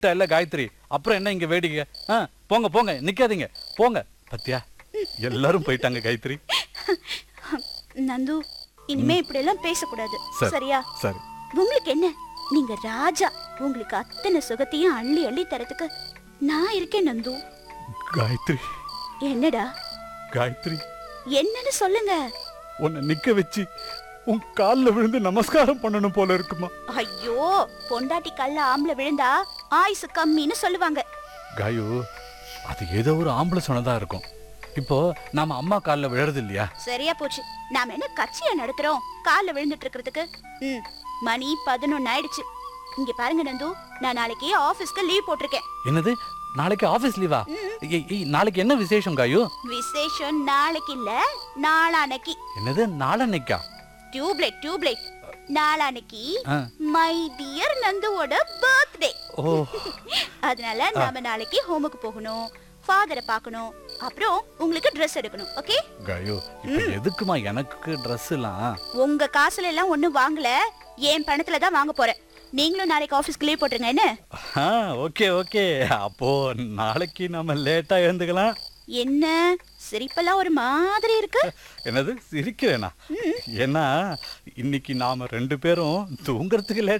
இல்ல காயத்ரி அப்புறம் என்ன இங்க வேடிக்கை ஆ, போங்க போங்க நிக்காதீங்க போங்க பத்தியா எல்லாரும் போயிட்டாங்க காயத்ரி நந்து இனிமே இப்படி எல்லாம் பேசக்கூடாது சரி. சரியா சரி உங்களுக்கு என்ன நீங்க ராஜா உங்களுக்கு அத்தனை சுகத்தையும் அள்ளி அள்ளி தரதுக்கு நான் இருக்கேன் நந்து காயத்ரி என்னடா காயத்ரி என்னன்னு சொல்லுங்க உன்னை நிக்க வச்சு உன் கால்ல விழுந்து நமஸ்காரம் பண்ணணும் போல இருக்குமா ஐயோ பொண்டாட்டி கல்ல ஆம்பளை விழுந்தா ஆயுசு கம்மின்னு சொல்லுவாங்க காயு அது ஏதோ ஒரு ஆம்பளை சொன்னதா இருக்கும் இப்போ நாம அம்மா கால்ல விழறது இல்லையா சரியா போச்சு நாம என்ன கட்சியா நடத்துறோம் கால்ல விழுந்துட்டு இருக்கிறதுக்கு ம் மணி பதினொன்னு ஆயிடுச்சு இங்க பாருங்க நந்து நான் நாளைக்கு ஆபீஸ்க்கு லீவ் போட்டிருக்கேன் என்னது நாளைக்கு ஆபீஸ் லீவா ஏய், ஏய், நாளைக்கு என்ன விசேஷம் காயு விசேஷம் நாளைக்கு இல்ல நாளானைக்கு என்னது நாளன்னைக்கா டியூப்லைட் டியூப்லைட் நாளானைக்கு ஆ. மை டியர் நந்துவோட பர்த்டே ஓ அதனால நாம நாளைக்கு ஹோமுக்கு போகணும் ஃபாதரை பார்க்கணும் அப்புறம் உங்களுக்கு Dress எடுக்கணும் ஓகே காயு இப்ப எதுக்குமா எனக்கு Dress எல்லாம் உங்க காசுல எல்லாம் ஒண்ணும் வாங்கல என் பணத்துல தான் வாங்க போறேன் நீங்களும் நாளைக்கு ஆபீஸ்க்கு லீவ் போட்டுருங்க என்ன ஆ ஓகே ஓகே அப்போ நாளைக்கு நம்ம லேட்டா எழுந்துக்கலாம் என்ன சிரிப்பெல்லாம் ஒரு மாதிரி இருக்கு என்னது சிரிக்கிறேனா ஏன்னா இன்னைக்கு நாம ரெண்டு பேரும் தூங்குறதுக்கு லேட்